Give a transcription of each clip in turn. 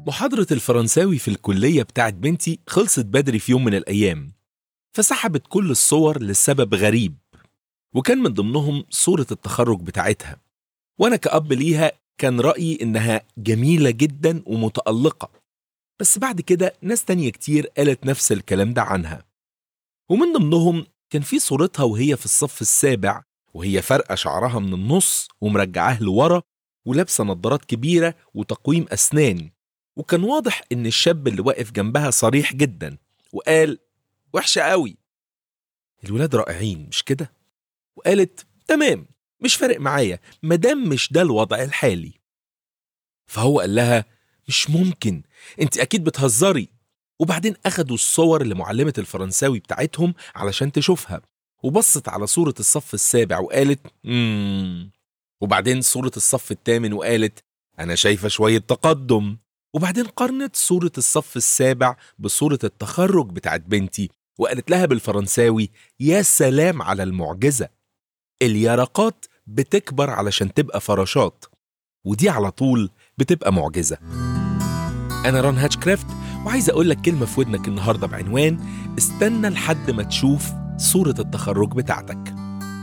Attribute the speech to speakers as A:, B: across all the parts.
A: محاضرة الفرنساوي في الكلية بتاعت بنتي خلصت بدري في يوم من الأيام فسحبت كل الصور لسبب غريب وكان من ضمنهم صورة التخرج بتاعتها وأنا كأب ليها كان رأيي إنها جميلة جدا ومتألقة بس بعد كده ناس تانية كتير قالت نفس الكلام ده عنها ومن ضمنهم كان في صورتها وهي في الصف السابع وهي فارقة شعرها من النص ومرجعاه لورا ولابسة نظارات كبيرة وتقويم أسنان وكان واضح إن الشاب اللي واقف جنبها صريح جدا وقال وحشة قوي الولاد رائعين مش كده؟ وقالت تمام مش فارق معايا مادام مش ده الوضع الحالي فهو قال لها مش ممكن انت اكيد بتهزري وبعدين اخدوا الصور لمعلمة الفرنساوي بتاعتهم علشان تشوفها وبصت على صورة الصف السابع وقالت مم. وبعدين صورة الصف الثامن وقالت أنا شايفة شوية تقدم وبعدين قارنت صورة الصف السابع بصورة التخرج بتاعت بنتي وقالت لها بالفرنساوي يا سلام على المعجزة اليرقات بتكبر علشان تبقى فراشات ودي على طول بتبقى معجزة أنا ران هاتشكرافت وعايز أقول لك كلمة في ودنك النهاردة بعنوان استنى لحد ما تشوف صورة التخرج بتاعتك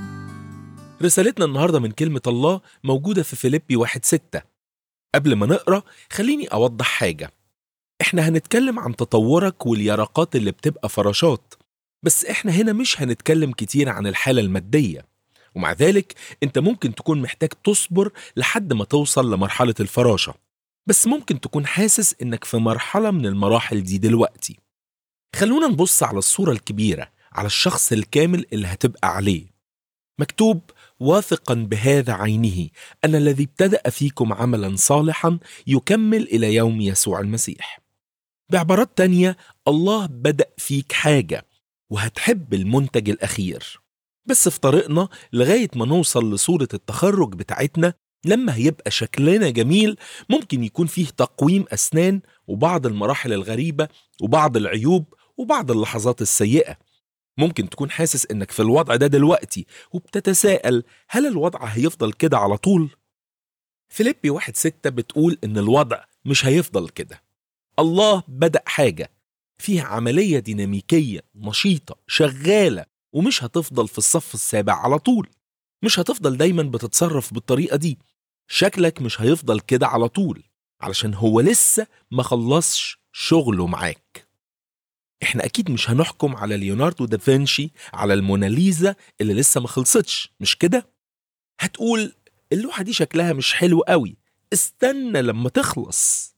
A: رسالتنا النهاردة من كلمة الله موجودة في فيليبي واحد ستة قبل ما نقرأ خليني أوضح حاجة احنا هنتكلم عن تطورك واليرقات اللي بتبقى فراشات بس احنا هنا مش هنتكلم كتير عن الحالة المادية ومع ذلك انت ممكن تكون محتاج تصبر لحد ما توصل لمرحلة الفراشة بس ممكن تكون حاسس انك في مرحلة من المراحل دي دلوقتي خلونا نبص على الصورة الكبيرة على الشخص الكامل اللي هتبقى عليه مكتوب واثقا بهذا عينه أن الذي ابتدأ فيكم عملا صالحا يكمل إلى يوم يسوع المسيح بعبارات تانية الله بدأ فيك حاجة وهتحب المنتج الأخير بس في طريقنا لغاية ما نوصل لصورة التخرج بتاعتنا لما هيبقى شكلنا جميل ممكن يكون فيه تقويم أسنان وبعض المراحل الغريبة وبعض العيوب وبعض اللحظات السيئة ممكن تكون حاسس انك في الوضع ده دلوقتي وبتتساءل هل الوضع هيفضل كده على طول؟ فيليبي واحد ستة بتقول ان الوضع مش هيفضل كده الله بدأ حاجة فيها عملية ديناميكية نشيطة شغالة ومش هتفضل في الصف السابع على طول مش هتفضل دايما بتتصرف بالطريقة دي شكلك مش هيفضل كده على طول علشان هو لسه ما خلصش شغله معاك احنا اكيد مش هنحكم على ليوناردو دافنشي على الموناليزا اللي لسه ما خلصتش مش كده هتقول اللوحة دي شكلها مش حلو قوي استنى لما تخلص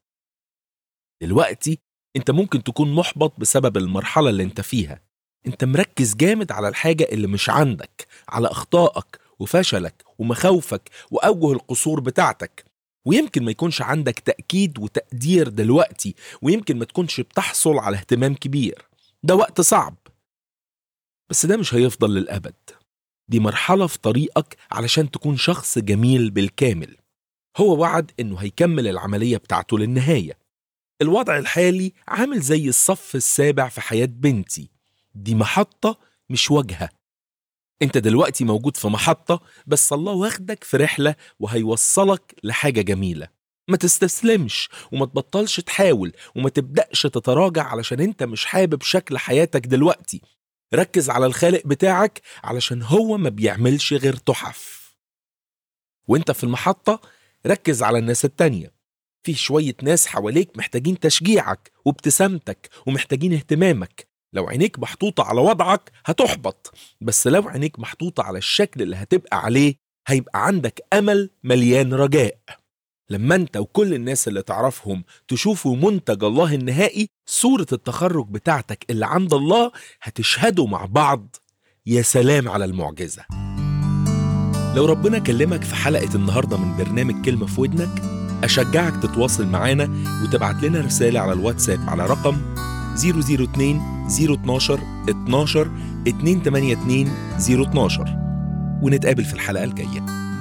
A: دلوقتي انت ممكن تكون محبط بسبب المرحلة اللي انت فيها انت مركز جامد على الحاجة اللي مش عندك على اخطائك وفشلك ومخاوفك واوجه القصور بتاعتك ويمكن ما يكونش عندك تأكيد وتقدير دلوقتي ويمكن ما تكونش بتحصل على اهتمام كبير ده وقت صعب بس ده مش هيفضل للأبد دي مرحلة في طريقك علشان تكون شخص جميل بالكامل هو وعد انه هيكمل العملية بتاعته للنهاية الوضع الحالي عامل زي الصف السابع في حياة بنتي دي محطة مش واجهة انت دلوقتي موجود في محطة بس الله واخدك في رحلة وهيوصلك لحاجة جميلة ما تستسلمش وما تبطلش تحاول وما تبدأش تتراجع علشان انت مش حابب شكل حياتك دلوقتي ركز على الخالق بتاعك علشان هو ما بيعملش غير تحف وانت في المحطة ركز على الناس التانية في شوية ناس حواليك محتاجين تشجيعك وابتسامتك ومحتاجين اهتمامك لو عينيك محطوطة على وضعك هتحبط بس لو عينيك محطوطة على الشكل اللي هتبقى عليه هيبقى عندك أمل مليان رجاء لما انت وكل الناس اللي تعرفهم تشوفوا منتج الله النهائي صورة التخرج بتاعتك اللي عند الله هتشهدوا مع بعض يا سلام على المعجزة لو ربنا كلمك في حلقة النهاردة من برنامج كلمة في ودنك أشجعك تتواصل معانا وتبعت لنا رسالة على الواتساب على رقم 002 012 12 282 012 ونتقابل في الحلقة الجاية